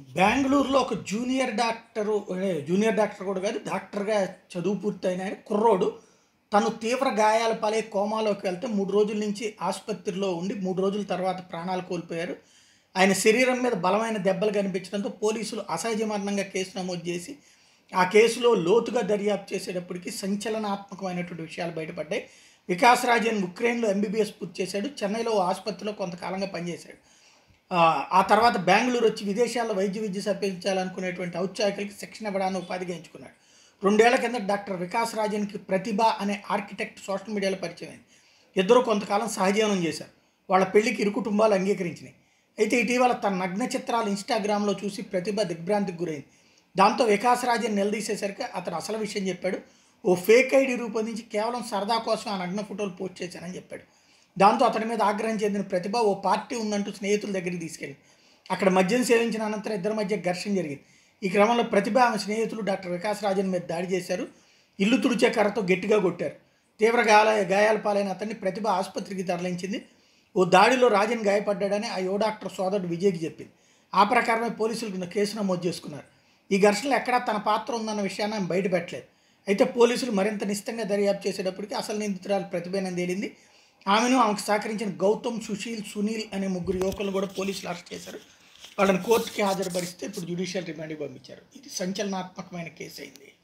బెంగళూరులో ఒక junior doctor అదే జూనియర్ డాక్టర్ కూడా కాదు డాక్టర్గా చదువు పూర్తయిన ఆయన కుర్రోడు తను తీవ్ర గాయాల పాలై కోమాలోకి వెళ్తే మూడు రోజుల నుంచి ఆసుపత్రిలో ఉండి మూడు రోజుల తర్వాత ప్రాణాలు కోల్పోయారు ఆయన శరీరం మీద బలమైన దెబ్బలు కనిపించడంతో పోలీసులు అసహజ మరణంగా కేసు నమోదు చేసి ఆ కేసులో లోతుగా దర్యాప్తు చేసేటప్పటికి సంచలనాత్మకమైనటువంటి విషయాలు బయటపడ్డాయి వికాస్ రాజన్ ఉక్రెయిన్లో ఎంబీబీఎస్ పూర్తి చేశాడు చెన్నైలో ఓ ఆసుపత్రిలో కొంతకాలంగా పనిచేశాడు ఆ, ఆ తర్వాత బెంగళూరు వచ్చి విదేశాల్లో వైద్య విద్య సంపాదించాలనుకునేటువంటి ఔత్సాహికులకి శిక్షణ ఇవ్వడాన్ని ఉపాధిగా ఎంచుకున్నాడు రెండేళ్ల కింద డాక్టర్ వికాస్ రాజన్కి ప్రతిభ అనే ఆర్కిటెక్ట్ సోషల్ మీడియాలో పరిచయం అయింది ఇద్దరు కొంతకాలం సహజీవనం చేశారు వాళ్ళ పెళ్లికి ఇరు కుటుంబాలు అంగీకరించినాయి అయితే ఇటీవల తన నగ్న చిత్రాలు ఇన్స్టాగ్రామ్లో చూసి ప్రతిభ దిగ్భ్రాంతికి గురైంది దాంతో వికాస్ రాజన్ నిలదీసేసరికి అతను అసలు విషయం చెప్పాడు ఓ ఫేక్ ఐడి రూపొందించి కేవలం సరదా కోసం ఆ నగ్న ఫోటోలు పోస్ట్ చేశానని చెప్పాడు దాంతో అతని మీద ఆగ్రహం చెందిన ప్రతిభ ఓ పార్టీ ఉందంటూ స్నేహితుల దగ్గరికి తీసుకెళ్ళి అక్కడ మద్యం సేవించిన అనంతరం ఇద్దరి మధ్య ఘర్షణ జరిగింది ఈ క్రమంలో ప్రతిభ ఆమె స్నేహితులు డాక్టర్ వికాస్ రాజన్ మీద దాడి చేశారు ఇల్లు తుడిచే కర్రతో గట్టిగా కొట్టారు తీవ్ర గాయాల గాయాల పాలైన అతన్ని ప్రతిభ ఆసుపత్రికి తరలించింది ఓ దాడిలో రాజన్ గాయపడ్డాడని ఆ యువ డాక్టర్ సోదరుడు విజయ్కి చెప్పింది ఆ ప్రకారమే పోలీసులు కేసు నమోదు చేసుకున్నారు ఈ ఘర్షణలో ఎక్కడా తన పాత్ర ఉందన్న విషయాన్ని ఆమె బయటపెట్టలేదు అయితే పోలీసులు మరింత నిశ్చితంగా దర్యాప్తు చేసేటప్పటికి అసలు నిందితురాలు ప్రతిభేనని తేలింది ఆమెను ఆమెకు సహకరించిన గౌతమ్ సుశీల్ సునీల్ అనే ముగ్గురు యువకులను కూడా పోలీసులు అరెస్ట్ చేశారు వాళ్ళని కోర్టుకి హాజరుపరిస్తే ఇప్పుడు జ్యుడిషియల్ రిమాండ్కి పంపించారు ఇది సంచలనాత్మకమైన కేసు అయింది